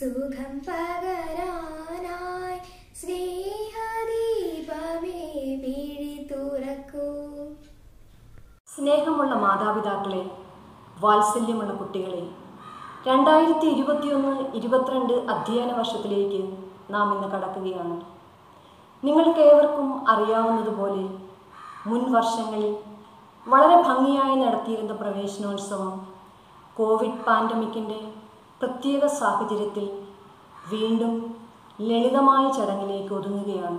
സുഖം പകരാനായി സ്നേഹദീപമേ പിഴി തുറക്കൂ സ്നേഹമുള്ള മാതാപിതാക്കളെ വാത്സല്യമുള്ള കുട്ടികളെ രണ്ടായിരത്തി ഇരുപത്തിയൊന്ന് ഇരുപത്തിരണ്ട് അധ്യയന വർഷത്തിലേക്ക് നാം ഇന്ന് കടക്കുകയാണ് നിങ്ങൾക്കേവർക്കും അറിയാവുന്നതുപോലെ മുൻ വർഷങ്ങളിൽ വളരെ ഭംഗിയായി നടത്തിയിരുന്ന പ്രവേശനോത്സവം കോവിഡ് പാൻഡമിക്കിൻ്റെ പ്രത്യേക സാഹചര്യത്തിൽ വീണ്ടും ലളിതമായ ചടങ്ങിലേക്ക് ഒതുങ്ങുകയാണ്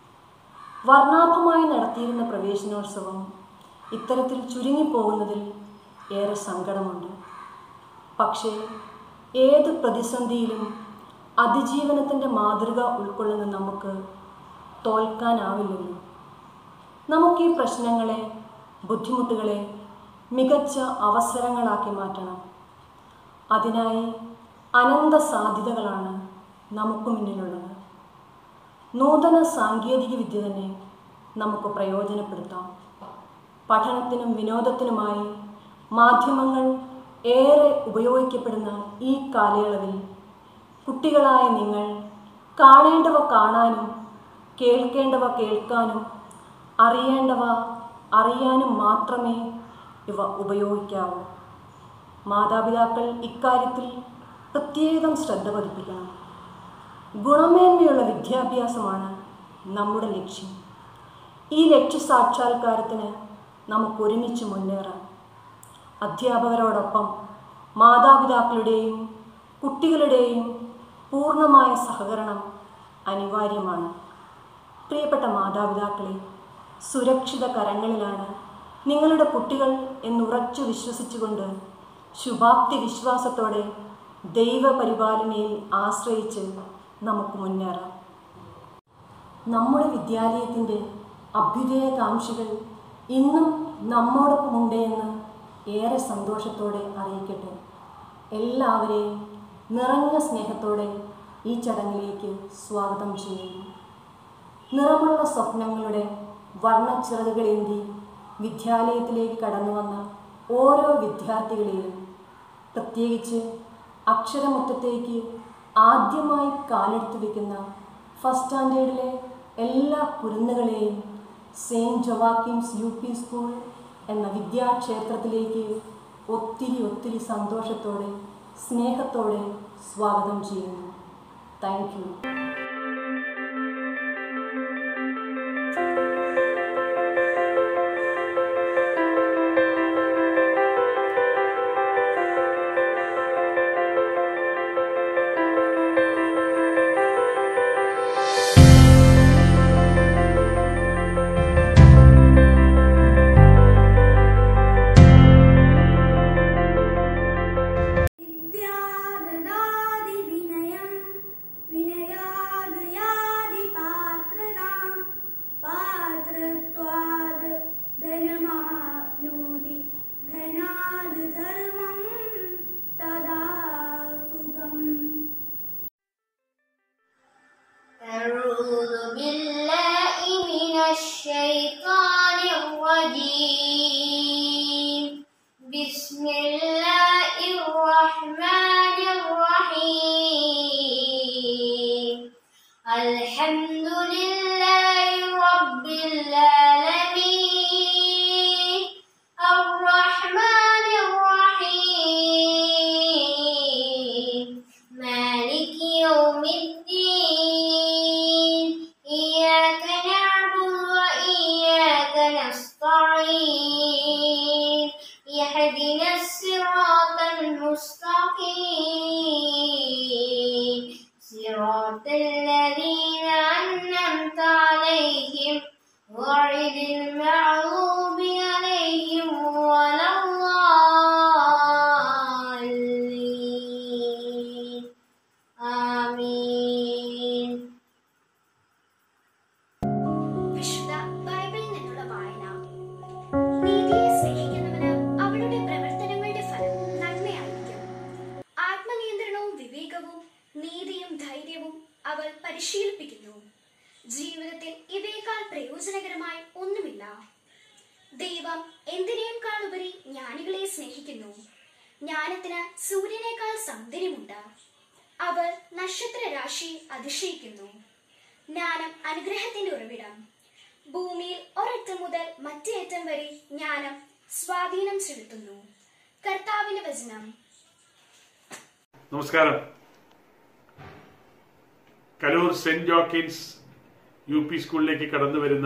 വർണ്ണാഭമായി നടത്തിയിരുന്ന പ്രവേശനോത്സവം ഇത്തരത്തിൽ ചുരുങ്ങിപ്പോകുന്നതിൽ ഏറെ സങ്കടമുണ്ട് പക്ഷേ ഏത് പ്രതിസന്ധിയിലും അതിജീവനത്തിൻ്റെ മാതൃക ഉൾക്കൊള്ളുന്ന നമുക്ക് തോൽക്കാനാവില്ലല്ലോ നമുക്ക് ഈ പ്രശ്നങ്ങളെ ബുദ്ധിമുട്ടുകളെ മികച്ച അവസരങ്ങളാക്കി മാറ്റണം അതിനായി അനന്ത സാധ്യതകളാണ് നമുക്ക് മുന്നിലുള്ളത് നൂതന സാങ്കേതിക വിദ്യ തന്നെ നമുക്ക് പ്രയോജനപ്പെടുത്താം പഠനത്തിനും വിനോദത്തിനുമായി മാധ്യമങ്ങൾ ഏറെ ഉപയോഗിക്കപ്പെടുന്ന ഈ കാലയളവിൽ കുട്ടികളായ നിങ്ങൾ കാണേണ്ടവ കാണാനും കേൾക്കേണ്ടവ കേൾക്കാനും അറിയേണ്ടവ അറിയാനും മാത്രമേ ഇവ ഉപയോഗിക്കാവൂ മാതാപിതാക്കൾ ഇക്കാര്യത്തിൽ പ്രത്യേകം ശ്രദ്ധ പതിപ്പിക്കണം ഗുണമേന്മയുള്ള വിദ്യാഭ്യാസമാണ് നമ്മുടെ ലക്ഷ്യം ഈ ലക്ഷ്യസാക്ഷാത്കാരത്തിന് നമുക്ക് ഒരുമിച്ച് മുന്നേറാം അധ്യാപകരോടൊപ്പം മാതാപിതാക്കളുടെയും കുട്ടികളുടെയും പൂർണ്ണമായ സഹകരണം അനിവാര്യമാണ് പ്രിയപ്പെട്ട മാതാപിതാക്കളെ സുരക്ഷിത കരങ്ങളിലാണ് നിങ്ങളുടെ കുട്ടികൾ എന്നുറച്ചു വിശ്വസിച്ചുകൊണ്ട് ശുഭാപ്തി വിശ്വാസത്തോടെ ദൈവപരിപാലനയിൽ ആശ്രയിച്ച് നമുക്ക് മുന്നേറാം നമ്മുടെ വിദ്യാലയത്തിൻ്റെ അഭ്യുദയകാംക്ഷികൾ ഇന്നും നമ്മോടൊപ്പമുണ്ട് എന്ന് ഏറെ സന്തോഷത്തോടെ അറിയിക്കട്ടെ എല്ലാവരെയും നിറഞ്ഞ സ്നേഹത്തോടെ ഈ ചടങ്ങിലേക്ക് സ്വാഗതം ചെയ്യുന്നു നിറമുള്ള സ്വപ്നങ്ങളുടെ വർണ്ണച്ചിറകുകളേന്തി വിദ്യാലയത്തിലേക്ക് കടന്നു വന്ന ഓരോ വിദ്യാർത്ഥികളെയും പ്രത്യേകിച്ച് അക്ഷരമുറ്റത്തേക്ക് ആദ്യമായി കാലെടുത്ത് വയ്ക്കുന്ന ഫസ്റ്റ് സ്റ്റാൻഡേർഡിലെ എല്ലാ കുരുന്നുകളെയും saint Joachim's U P school എന്ന വിദ്യാക്ഷേത്രത്തിലേക്ക് ഒത്തിരി ഒത്തിരി സന്തോഷത്തോടെ സ്നേഹത്തോടെ സ്വാഗതം ചെയ്യുന്നു താങ്ക് യു വിദ്യാദദാതി വിനയം വിനയാദ് യാതി പാത്രതാം പാത്രത്വാദ് ധനമാപ്നോതി ധനാദ് ധർമ്മം തദാ സുഖം أعوذ بالله من الشيطان الرجيم بسم الله الرحمن الرحيم الحمد لله رب العالمين الرحمن الرحيم مالك يوم الدين إياك نعبد وإياك نستعين يهدنا الصراط المستقيم صراط الذين أنعمت عليهم غير المغضوب عليهم ولا الضالين آمين വിശുദ്ധ ബൈബിളിൽ നിന്നുള്ള വായന നീതിയെ സ്നേഹിക്കുന്നവന് അവളുടെ പ്രവർത്തനങ്ങളുടെ ഫലം നന്മയായിരിക്കും ആത്മനിയന്ത്രണവും വിവേകവും നീതിയും ധൈര്യവും അവൾ പരിശീലിപ്പിക്കുന്നു ജീവിതത്തിൽ ഇവയേക്കാൾ പ്രയോജനകരമായി ഒന്നുമില്ല ദൈവം എന്തിനേക്കാൾ ഉപരി ജ്ഞാനികളെ സ്നേഹിക്കുന്നു ജ്ഞാനത്തിന് സൂര്യനേക്കാൾ സൗന്ദര്യമുണ്ട് അവർ നക്ഷത്ര രാശി അതിശയിക്കുന്നു ജ്ഞാനം അനുഗ്രഹത്തിന്റെ ഉറവിടം ഭൂമിയിൽ ഒരറ്റം മുതൽ മറ്റേ അറ്റം വരെ ജ്ഞാനം സ്വാധീനം ചെലുത്തുന്നു കർത്താവിന്റെ വചനം നമസ്കാരം Kaloor saint Joachim's U P സ്കൂളിലേക്ക് കടന്നു വരുന്ന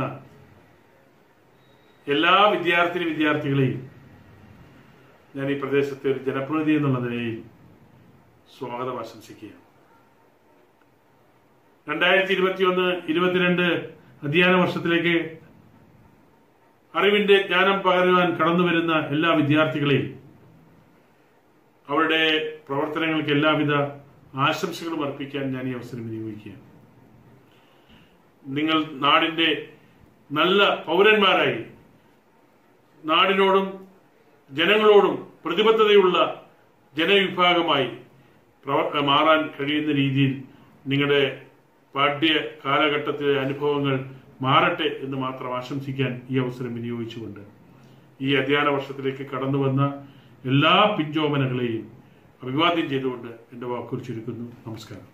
എല്ലാ വിദ്യാർത്ഥിനി വിദ്യാർത്ഥികളെയും ഞാൻ ഈ പ്രദേശത്തെ ഒരു ജനപ്രതിനിധി എന്നുള്ള നിലയിൽ സ്വാഗതം ആശംസിക്കുകയാണ് രണ്ടായിരത്തി ഇരുപത്തിയൊന്ന് ഇരുപത്തിരണ്ട് അധ്യയന വർഷത്തിലേക്ക് അറിവിന്റെ ജ്ഞാനം പകരുവാൻ കടന്നു വരുന്ന എല്ലാ വിദ്യാർത്ഥികളെയും അവരുടെ പ്രവർത്തനങ്ങൾക്ക് എല്ലാവിധ ആശംസകളും അർപ്പിക്കാൻ ഞാൻ ഈ അവസരം വിനിയോഗിക്കുകയാണ് നിങ്ങൾ നാടിന്റെ നല്ല പൗരന്മാരായി നാടിനോടും ജനങ്ങളോടും പ്രതിബദ്ധതയുള്ള ജനവിഭാഗമായി പ്രവ മാറാൻ കഴിയുന്ന രീതിയിൽ നിങ്ങളുടെ പാഠ്യ കാലഘട്ടത്തിലെ അനുഭവങ്ങൾ മാറട്ടെ എന്ന് മാത്രം ആശംസിക്കാൻ ഈ അവസരം വിനിയോഗിച്ചുകൊണ്ട് ഈ അധ്യയന വർഷത്തിലേക്ക് കടന്നു വന്ന എല്ലാ പിഞ്ചോമനകളെയും അഭിവാദ്യം ചെയ്തുകൊണ്ട് എന്റെ വാക്കുകൾ ചുരുക്കുന്നു നമസ്കാരം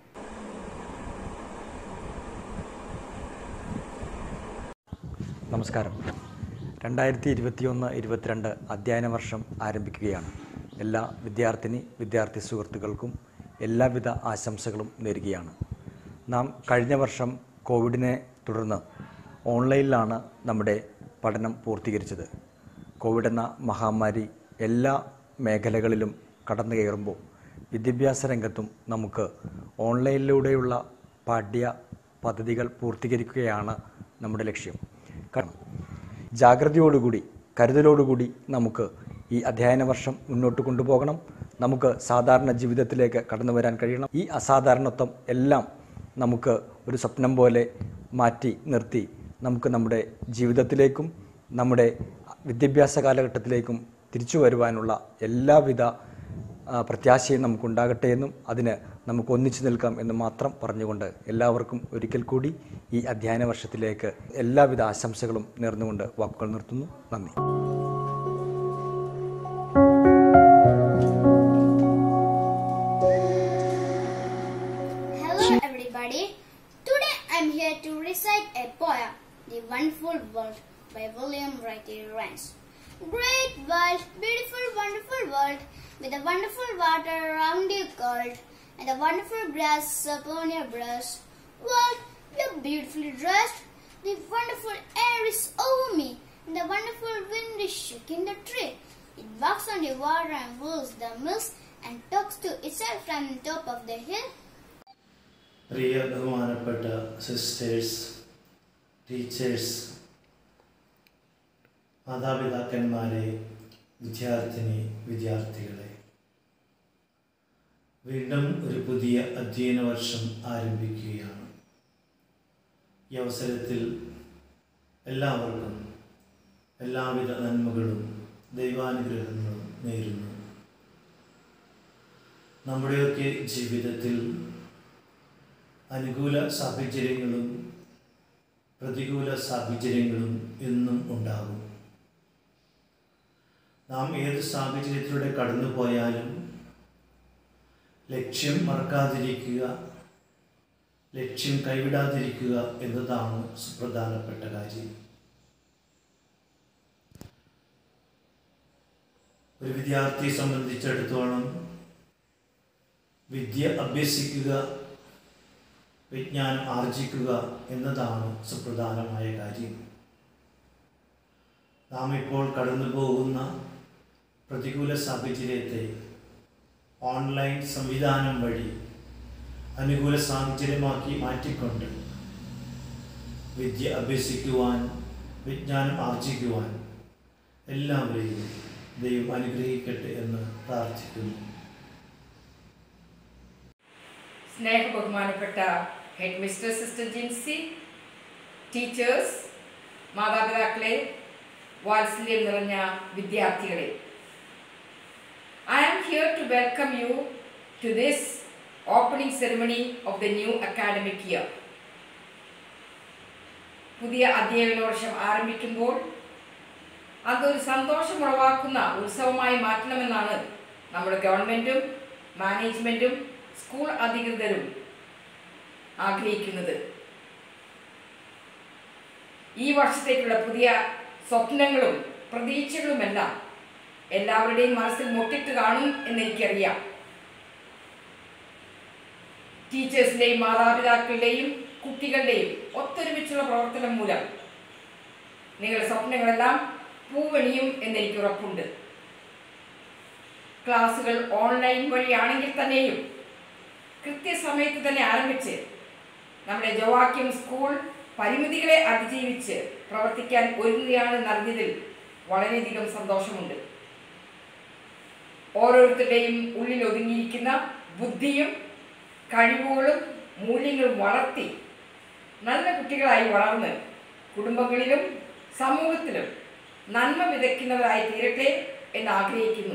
നമസ്കാരം രണ്ടായിരത്തി ഇരുപത്തിയൊന്ന് ഇരുപത്തിരണ്ട് അധ്യയന വർഷം ആരംഭിക്കുകയാണ് എല്ലാ വിദ്യാർത്ഥിനി വിദ്യാർത്ഥി സുഹൃത്തുക്കൾക്കും എല്ലാവിധ ആശംസകളും നേരുകയാണ് നാം കഴിഞ്ഞ വർഷം കോവിഡിനെ തുടർന്ന് ഓൺലൈനിലാണ് നമ്മുടെ പഠനം പൂർത്തീകരിച്ചത് കോവിഡ് എന്ന മഹാമാരി എല്ലാ മേഖലകളിലും കടന്നു കയറുമ്പോൾ വിദ്യാഭ്യാസ രംഗത്തും നമുക്ക് ഓൺലൈനിലൂടെയുള്ള പാഠ്യ പദ്ധതികൾ പൂർത്തീകരിക്കുകയാണ് നമ്മുടെ ലക്ഷ്യം കാരണം ജാഗ്രതയോടുകൂടി കരുതലോടുകൂടി നമുക്ക് ഈ അധ്യയന വർഷം മുന്നോട്ട് കൊണ്ടുപോകണം നമുക്ക് സാധാരണ ജീവിതത്തിലേക്ക് കടന്നു വരാൻ കഴിയണം ഈ അസാധാരണത്വം എല്ലാം നമുക്ക് ഒരു സ്വപ്നം പോലെ മാറ്റി നിർത്തി നമുക്ക് നമ്മുടെ ജീവിതത്തിലേക്കും നമ്മുടെ വിദ്യാഭ്യാസ കാലഘട്ടത്തിലേക്കും തിരിച്ചു വരുവാനുള്ള എല്ലാവിധ ആ, പ്രത്യാശയും നമുക്കുണ്ടാകട്ടെ എന്നും അതിന് നമുക്ക് ഒന്നിച്ചു നിൽക്കാം എന്ന് മാത്രം പറഞ്ഞുകൊണ്ട് എല്ലാവർക്കും ഒരിക്കൽ കൂടി ഈ അധ്യയന വർഷത്തിലേക്ക് എല്ലാവിധ ആശംസകളും നേർന്നുകൊണ്ട് വാക്കുകൾ നിർത്തുന്നു നന്ദി Hello everybody. Today I'm here to recite a poem, The Wonderful World by William Wright Rance. Great world, beautiful, wonderful world, with a wonderful water around you curled, and a wonderful grass upon your breast. World, you're beautifully dressed. The wonderful air is over me, and the wonderful wind is shaking the tree. It walks on the water and whirls the mills, and talks to itself from the top of the hill. പ്രിയ ബഹുമാനപ്പെട്ട sisters teachers മാതാപിതാക്കന്മാരെ വിദ്യാർത്ഥിനി വിദ്യാർത്ഥികളെ വീണ്ടും ഒരു പുതിയ അധ്യയന വർഷം ആരംഭിക്കുകയാണ് ഈ അവസരത്തിൽ എല്ലാവർക്കും എല്ലാവിധ നന്മകളും ദൈവാനുഗ്രഹങ്ങളും നേരുന്നു നമ്മുടെയൊക്കെ ജീവിതത്തിൽ അനുകൂല സാഹചര്യങ്ങളും പ്രതികൂല സാഹചര്യങ്ങളും എന്നും ഉണ്ടാകും നാം ഏത് സാഹചര്യത്തിലൂടെ കടന്നു പോയാലും ലക്ഷ്യം മറക്കാതിരിക്കുക ലക്ഷ്യം കൈവിടാതിരിക്കുക എന്നതാണ് സുപ്രധാനപ്പെട്ട കാര്യം ഒരു വിദ്യാർത്ഥിയെ സംബന്ധിച്ചിടത്തോളം വിദ്യ അഭ്യസിക്കുക വിജ്ഞാനം ആർജിക്കുക എന്നതാണ് സുപ്രധാനമായ കാര്യം നാം ഇപ്പോൾ കടന്നു പോകുന്ന പ്രതികൂല സാഹചര്യത്തെ ഓൺലൈൻ സംവിധാനം വഴി അനുകൂല സാഹചര്യമാക്കി മാറ്റിക്കൊണ്ട് വിദ്യ അഭ്യസിക്കുവാൻ വിജ്ഞാനം ആർജിക്കുവാൻ എല്ലാവരെയും ദൈവം അനുഗ്രഹിക്കട്ടെ എന്ന് പ്രാർത്ഥിക്കുന്നു സ്നേഹ ബഹുമാനപ്പെട്ട head mister sister Jincy teachers മാതാപിതാക്കളെ വാത്സല്യം നിറഞ്ഞ വിദ്യാർത്ഥികളെ I am here to welcome you to this opening ceremony of the new academic year പുതിയ അധ്യയന വർഷം ആരംഭിക്കുമ്പോൾ അതൊരു സന്തോഷമുളവാക്കുന്ന ഉത്സവമായി മാറ്റണമെന്നാണ് നമ്മുടെ ഗവൺമെൻറ്റും മാനേജ്മെൻറ്റും സ്കൂൾ അധികൃതരും ആഗ്രഹിക്കുന്നത് ഈ വർഷത്തേക്കുള്ള പുതിയ സ്വപ്നങ്ങളും പ്രതീക്ഷകളുമെല്ലാം എല്ലാവരുടെയും മനസ്സിൽ മുട്ടിട്ട് കാണും എന്നെനിക്കറിയാം ടീച്ചേഴ്സിൻ്റെയും മാതാപിതാക്കളുടെയും കുട്ടികളുടെയും ഒത്തൊരുമിച്ചുള്ള പ്രവർത്തനം മൂലം നിങ്ങളുടെ സ്വപ്നങ്ങളെല്ലാം പൂവണിയും എന്നെനിക്ക് ഉറപ്പുണ്ട് ക്ലാസ്സുകൾ ഓൺലൈൻ വഴിയാണെങ്കിൽ തന്നെയും കൃത്യസമയത്ത് തന്നെ ആരംഭിച്ച് നമ്മുടെ ജോവാക്യം സ്കൂൾ പരിമിതികളെ അതിജീവിച്ച് പ്രവർത്തിക്കാൻ ഒരുങ്ങുകയാണെന്നറിഞ്ഞതിൽ വളരെയധികം സന്തോഷമുണ്ട് ഓരോരുത്തരുടെയും ഉള്ളിൽ ഒതുങ്ങിയിരിക്കുന്ന ബുദ്ധിയും കഴിവുകളും മൂല്യങ്ങളും വളർത്തി നല്ല കുട്ടികളായി വളർന്ന് കുടുംബങ്ങളിലും സമൂഹത്തിലും നന്മ വിതയ്ക്കുന്നവരായി തീരട്ടെ എന്ന് ആഗ്രഹിക്കുന്നു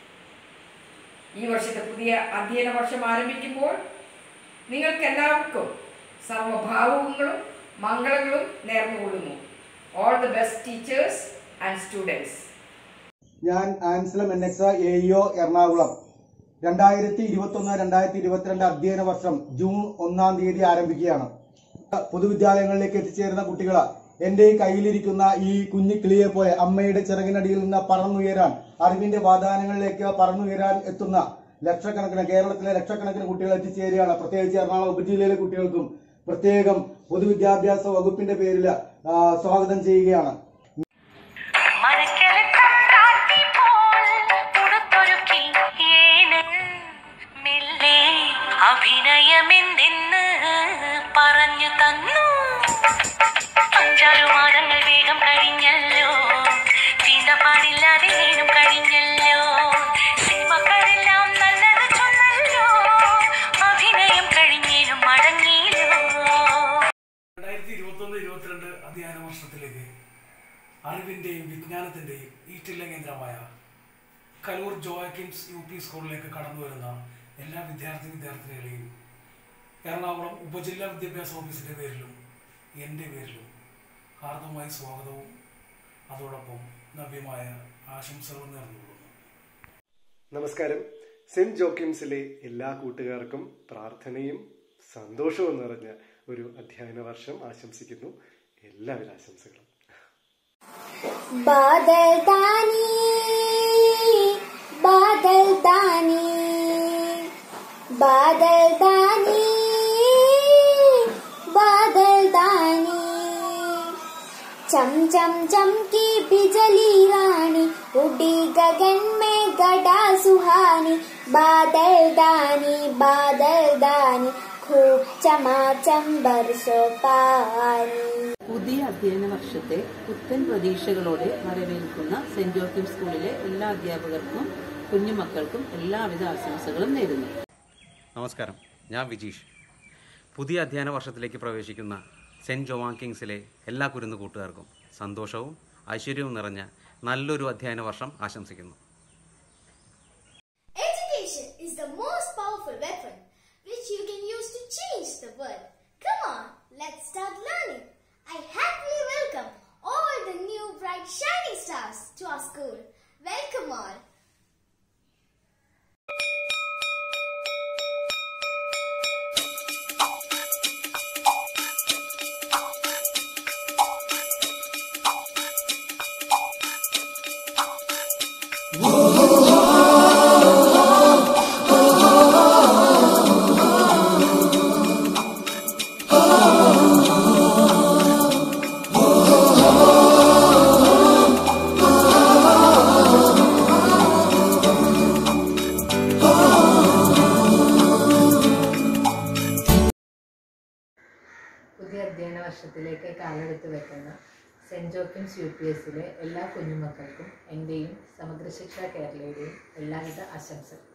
ഈ വർഷത്തെ പുതിയ അധ്യയന വർഷം ആരംഭിക്കുമ്പോൾ നിങ്ങൾക്ക് എല്ലാവർക്കും സർവഭാവുകങ്ങളും മംഗളങ്ങളും നേർന്നുകൊള്ളുന്നു all the best teachers and students ഞാൻ Anselm N ex A EO Ernakulam രണ്ടായിരത്തി ഇരുപത്തി ഒന്ന് രണ്ടായിരത്തി ഇരുപത്തിരണ്ട് അധ്യയന വർഷം ജൂൺ ഒന്നാം തീയതി ആരംഭിക്കുകയാണ് പൊതുവിദ്യാലയങ്ങളിലേക്ക് എത്തിച്ചേരുന്ന കുട്ടികൾ എന്റെ ഈ കയ്യിലിരിക്കുന്ന ഈ കുഞ്ഞു കിളിയെ പോലെ അമ്മയുടെ ചിറകിനടിയിൽ നിന്ന് പറന്നുയരാൻ അറിവിന്റെ വാതാനങ്ങളിലേക്ക് പറന്നുയരാൻ എത്തുന്ന ലക്ഷക്കണക്കിന് കേരളത്തിലെ ലക്ഷക്കണക്കിന് കുട്ടികൾ എത്തിച്ചേരുകയാണ് പ്രത്യേകിച്ച് എറണാകുളം ഉപജില്ലയിലെ കുട്ടികൾക്കും പ്രത്യേകം പൊതുവിദ്യാഭ്യാസ വകുപ്പിന്റെ പേരിൽ ആ, സ്വാഗതം ചെയ്യുകയാണ് മനക്കരത്തം കാട്ടി പോൽ പുറത്തൊരുക്കി ഏന് മെല്ലെ അഭിനയമെന്തെന്ന് പറഞ്ഞു തന്നു അഞ്ചാറു മാസങ്ങൾ വേഗം കഴിഞ്ഞല്ലോ തീണ്ട പാടില്ലാതെ നേരം കഴിഞ്ഞല്ലോ സിനിമക്കാരെല്ലാം നല്ലത് ചൊന്നല്ലോ അഭിനയം കഴിഞ്ഞേനും മടങ്ങിയല്ലോ രണ്ടായിരത്തി ഇരുപത്തൊന്ന് ഇരുപത്തിരണ്ട് അധ്യയന വർഷത്തിലേക്ക് അറിവിൻ്റെയും വിജ്ഞാനത്തിൻ്റെയും ഈറ്റില്ല കേന്ദ്രമായ കലൂർ ജോയക്കിംസ് യു പി സ്കൂളിലേക്ക് കടന്നു വരുന്ന എല്ലാ വിദ്യാർത്ഥി വിദ്യാർത്ഥിനികളെയും എറണാകുളം ഉപജില്ലാ വിദ്യാഭ്യാസ ഓഫീസിൻ്റെ പേരിലും എൻ്റെ പേരിലും ഹാർദമായ സ്വാഗതവും അതോടൊപ്പം നവ്യമായ ആശംസകളും നേർന്നുകൊള്ളുന്നു നമസ്കാരം സെന്റ് ജോക്കിംസിലെ എല്ലാ കൂട്ടുകാർക്കും പ്രാർത്ഥനയും സന്തോഷവും നിറഞ്ഞ ഒരു അധ്യയന വർഷം ആശംസിക്കുന്നു എല്ലാവിധ ആശംസകളും बादल दानी बादल दानी बादल दानी बादल दानी चम चम चमकी बिजली रानी उड़ी गगन में गड़ा सुहानी बादल दानी बादल दानी खूब चमाचम बरसो पानी പുതിയ അധ്യയന വർഷത്തെ പുത്തൻ പ്രതീക്ഷകളോടെ വരവേൽക്കുന്ന സെന്റ് ജോക്കിം സ്കൂളിലെ എല്ലാ അധ്യാപകർക്കും കുഞ്ഞുമക്കൾക്കും എല്ലാവിധ ആശംസകളും നേരുന്നു നമസ്കാരം ഞാൻ വിജീഷ് പുതിയ അധ്യയന വർഷത്തിലേക്ക് പ്രവേശിക്കുന്ന സെൻറ്റ് ജോവാൻ കിങ്സിലെ എല്ലാ കുരുന്നു കൂട്ടുകാർക്കും സന്തോഷവും ഐശ്വര്യവും നിറഞ്ഞ നല്ലൊരു അധ്യയന വർഷം ആശംസിക്കുന്നു Education is the most powerful weapon which you can use to change the world. Come on, let's start learning. I happily welcome all the new bright shining stars to our school. Welcome all. പുതിയ അധ്യയന വർഷത്തിലേക്ക് കാലെടുത്ത് വെക്കുന്ന cent ജോക്കിംസ് U P എസിലെ എല്ലാ കുഞ്ഞുമക്കൾക്കും എൻ്റെയും സമഗ്ര ശിക്ഷ കേരളയുടെയും എല്ലാവിധ ആശംസകൾ